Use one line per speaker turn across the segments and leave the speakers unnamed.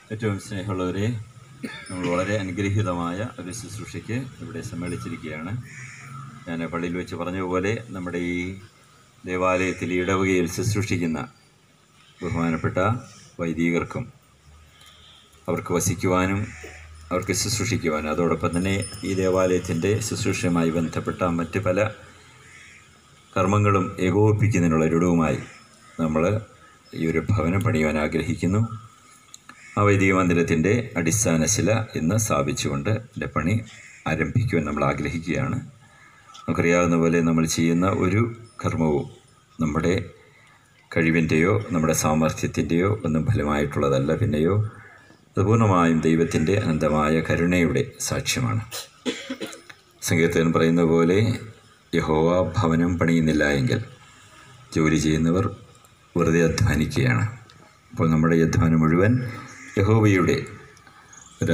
ഏറ്റവും സ്നേഹമുള്ളവരെ നമ്മൾ വളരെ അനുഗ്രഹീതമായ ഒരു ശുശ്രൂഷയ്ക്ക് ഇവിടെ സമ്മേളിച്ചിരിക്കുകയാണ് ഞാൻ പള്ളിയിൽ വെച്ച് പറഞ്ഞതുപോലെ നമ്മുടെ ഈ ദേവാലയത്തിൽ ഇടവകയിൽ ശുശ്രൂഷിക്കുന്ന ബഹുമാനപ്പെട്ട വൈദികർക്കും അവർക്ക് വസിക്കുവാനും അവർക്ക് ശുശ്രൂഷിക്കുവാനും അതോടൊപ്പം തന്നെ ഈ ദേവാലയത്തിൻ്റെ ശുശ്രൂഷയുമായി ബന്ധപ്പെട്ട മറ്റ് പല കർമ്മങ്ങളും ഏകോപിപ്പിക്കുന്നതിനുള്ള ഒരിടവുമായി നമ്മൾ ഈ ഒരു ഭവനം പണിയുവാൻ ആഗ്രഹിക്കുന്നു ആ വൈദിക മന്ദിരത്തിൻ്റെ അടിസ്ഥാന ശില ഇന്ന് സ്ഥാപിച്ചുകൊണ്ട് എൻ്റെ പണി ആരംഭിക്കുവാൻ നമ്മൾ ആഗ്രഹിക്കുകയാണ് നമുക്കറിയാവുന്ന പോലെ നമ്മൾ ചെയ്യുന്ന ഒരു കർമ്മവും നമ്മുടെ കഴിവിൻ്റെയോ നമ്മുടെ സാമർഥ്യത്തിൻ്റെയോ ഒന്നും ഫലമായിട്ടുള്ളതല്ല പിന്നെയോ അത് പൂർണ്ണമായും ദൈവത്തിൻ്റെ അനന്തമായ കരുണയുടെ സാക്ഷ്യമാണ് സംഗീതത്തിൽ പറയുന്ന പോലെ യഹോവ ഭവനം പണിയുന്നില്ല എങ്കിൽ ജോലി ചെയ്യുന്നവർ വെറുതെ അധ്വാനിക്കുകയാണ് അപ്പോൾ നമ്മുടെ ഈ അധ്വാനം മുഴുവൻ യഹോവയുടെ ഒരു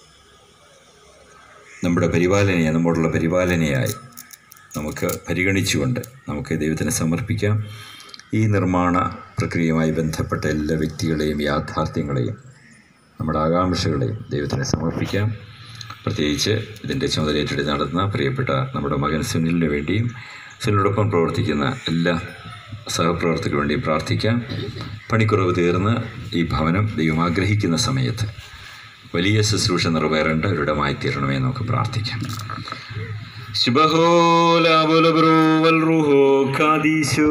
നമ്മുടെ പരിപാലനയെ നമ്മോടുള്ള പരിപാലനയായി നമുക്ക് പരിഗണിച്ചുകൊണ്ട് നമുക്ക് ദൈവത്തിന് സമർപ്പിക്കാം ഈ നിർമ്മാണ പ്രക്രിയയുമായി ബന്ധപ്പെട്ട എല്ലാ വ്യക്തികളെയും യാഥാർത്ഥ്യങ്ങളെയും നമ്മുടെ ആകാംക്ഷകളെയും ദൈവത്തിന് സമർപ്പിക്കാം പ്രത്യേകിച്ച് ഇതിൻ്റെ ചുമതലയേറ്റെടുത്ത് നടത്തുന്ന പ്രിയപ്പെട്ട നമ്മുടെ മകൻ സുനിലിന് വേണ്ടിയും സുനിലിനോടൊപ്പം പ്രവർത്തിക്കുന്ന എല്ലാ സഹപ്രവർത്തകർക്ക് വേണ്ടിയും പ്രാർത്ഥിക്കാം പണിക്കുറവ് തീർന്ന് ഈ ഭവനം ദൈവം ആഗ്രഹിക്കുന്ന സമയത്ത് വലിയ ശുശ്രൂഷ നിറവേറേണ്ട ഒരിടമായി തീരണമേ എന്ന് നമുക്ക് പ്രാർത്ഥിക്കാം ശുഭഹോ ലാബുലബ്രോ വൽറുഹോ കാദീശോ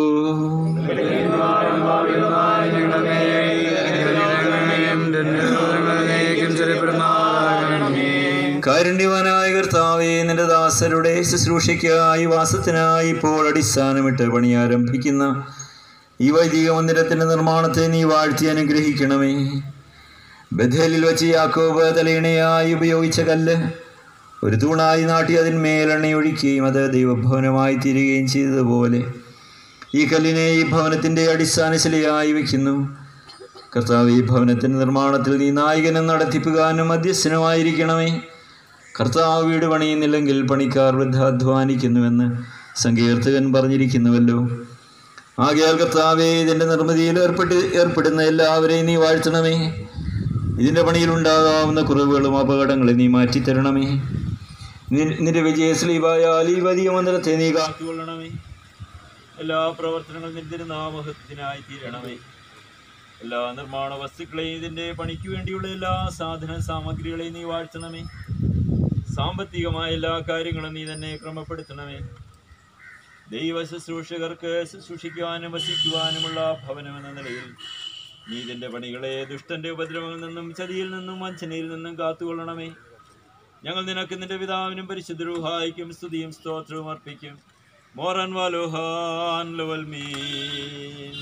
കാരുണ്യവാനായ കർത്താവേ നിന്റെ ദാസരുടെ ശുശ്രൂഷയ്ക്കായി വാസത്തിനായി ഇപ്പോൾ അടിസ്ഥാനമിട്ട് പണി ആരംഭിക്കുന്ന ഈ വൈദിക മന്ദിരത്തിൻ്റെ നിർമ്മാണത്തെ നീ വാഴ്ത്തി അനുഗ്രഹിക്കണമേ ബഥേലിൽ വെച്ച് യാക്കോബ് തലയിണയായി ഉപയോഗിച്ച കല്ല് ഒരു തൂണായി നാട്ടി അതിന്മേൽ എണ്ണയൊഴിക്കുകയും അത് ദൈവഭവനമായി തീരുകയും ചെയ്തതുപോലെ ഈ കല്ലിനെ ഈ ഭവനത്തിൻ്റെ അടിസ്ഥാന ശിലയായി വയ്ക്കുന്നു കർത്താവ് ഈ ഭവനത്തിൻ്റെ നിർമ്മാണത്തിൽ നീ നായകനും നടത്തിപ്പുകാരനും മധ്യസ്ഥനുമായിരിക്കണമേ കർത്താവ് വീട് പണിയുന്നില്ലെങ്കിൽ പണിക്കാർ വൃദ്ധാധ്വാനിക്കുന്നുവെന്ന് സങ്കീർത്തകൻ പറഞ്ഞിരിക്കുന്നുവല്ലോ ആകയാൽ കർത്താവെ ഇതിൻ്റെ നിർമ്മിതിയിൽ ഏർപ്പെട്ട് ഏർപ്പെടുന്ന എല്ലാവരെയും നീ വാഴ്ത്തണമേ ഇതിൻ്റെ പണിയിലുണ്ടാകാവുന്ന കുറവുകളും അപകടങ്ങളും നീ മാറ്റിത്തരണമേ നി- നിന്റെ വിജയശ്ലീപായാൽ ഈ വലിയ മന്ദിരത്തെ നീ കാത്തുകൊള്ളണമേ എല്ലാ പ്രവർത്തനങ്ങളും നിന്റെ നാമഹത്തിനായി തീരണമേ എല്ലാ നിർമ്മാണ വസ്തുക്കളെയും ഇതിൻ്റെ പണിക്ക് വേണ്ടിയുള്ള എല്ലാ സാധന സാമഗ്രികളെയും നീ വാഴ്ത്തണമേ സാമ്പത്തികമായ എല്ലാ കാര്യങ്ങളും നീ തന്നെ ക്രമപ്പെടുത്തണമേ ദൈവ ശുശ്രൂഷകർക്ക് ശുശ്രൂഷിക്കുവാനും വസിക്കുവാനുമുള്ള ഭവനം എന്ന നിലയിൽ നീ ഇതിൻ്റെ പണികളെ ദുഷ്ടന്റെ ഉപദ്രവങ്ങളിൽ നിന്നും ചതിയിൽ നിന്നും വഞ്ചനയിൽ നിന്നും കാത്തുകൊള്ളണമേ ഞങ്ങൾ നിനക്ക് നിന്റെ പിതാവിനും പരിശുദ്ധ രൂഹായിക്കും സ്തുതിയും സ്തോത്രവും അർപ്പിക്കും മോറൻ വാലോഹാൻ ലവൽമീൻ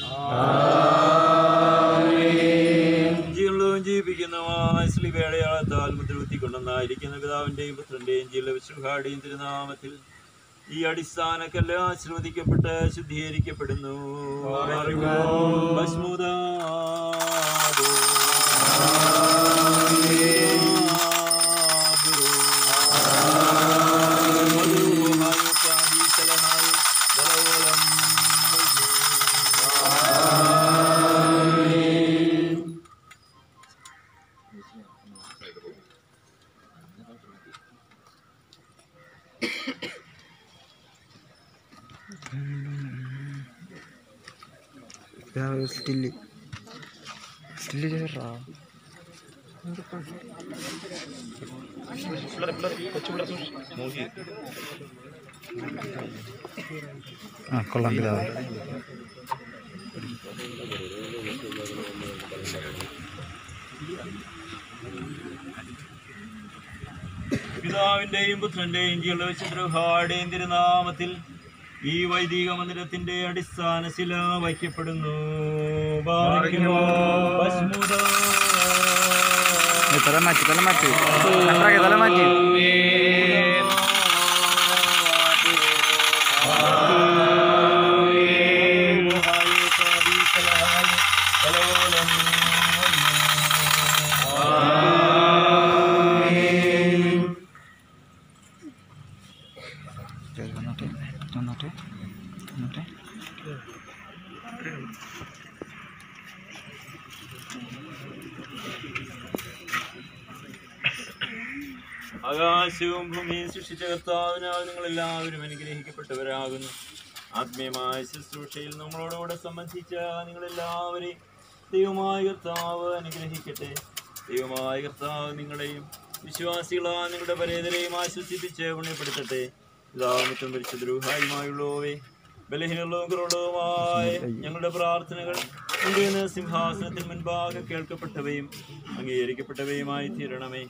ജീവനവും ജീവിപ്പിക്കുന്നതുമായ സ്ലിവേടയാളത്താൽ മുദ്രകുത്തിക്കൊണ്ടെന്നായിരിക്കുന്ന പിതാവിന്റെയും പുത്രന്റെയും ജീല വിശ്രുഹാടിയും തിരുനാമത്തിൽ ഈ അടിസ്ഥാനക്കല്ല് ആശീർവദിക്കപ്പെട്ട് ശുദ്ധീകരിക്കപ്പെടുന്നു ഭസ്മുദാദോ. മധുഹായ കാദീശലഹായ ബലവോലം
സ്റ്റില്ല് സ്റ്റില്ല് ചേട്ടാ ആ കൊള്ളാം പിതാവ്
പിതാവിന്റെയും പുത്രന്റെയും ജീവചന്ദ്രഹാടേയും തിരുനാമത്തിൽ ഈ വൈദിക മന്ദിരത്തിന്റെ അടിസ്ഥാന ശില വയ്ക്കപ്പെടുന്നു ബാധിക്കുമോ? ഭസ്മുദാ.
തല മാറ്റി തല മാറ്റി അത്രയ്ക്ക് തല മാറ്റി
ൂഹായ കാദീശലഹായ ബലവോലം
വന്നോട്ടെ വന്നോട്ടെ വന്നോട്ടെ
ആകാശവും ഭൂമിയും സൃഷ്ടിച്ച കർത്താവിനാൽ നിങ്ങളെല്ലാവരും അനുഗ്രഹിക്കപ്പെട്ടവരാകുന്നു ആത്മീയമായ ശുശ്രൂഷയിൽ നമ്മളോടുകൂടെ സംബന്ധിച്ച നിങ്ങളെല്ലാവരെയും ദൈവമായ കർത്താവ് അനുഗ്രഹിക്കട്ടെ ദൈവമായ കർത്താവ് നിങ്ങളെയും വിശ്വാസികളാ നിങ്ങളുടെ പരേതരെയും ആശ്വസിപ്പിച്ച് പുണ്യപ്പെടുത്തട്ടെ ഇതാമിത്വം പരിശുദ്ധരൂഹായുമായുള്ളവേ ബലഹീനവും കുറവുള്ളതുമായ ഞങ്ങളുടെ പ്രാർത്ഥനകൾ നിന്റെ സിംഹാസനത്തിൽ മുൻപാകെ കേൾക്കപ്പെട്ടവയും അംഗീകരിക്കപ്പെട്ടവയുമായി തീരണമേ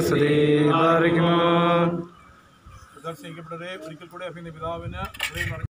സ്തുതി
ദർശിക്കപ്പെട്ടവരെ ഒരിക്കൽ കൂടെ അഭിനയ പിതാവിന്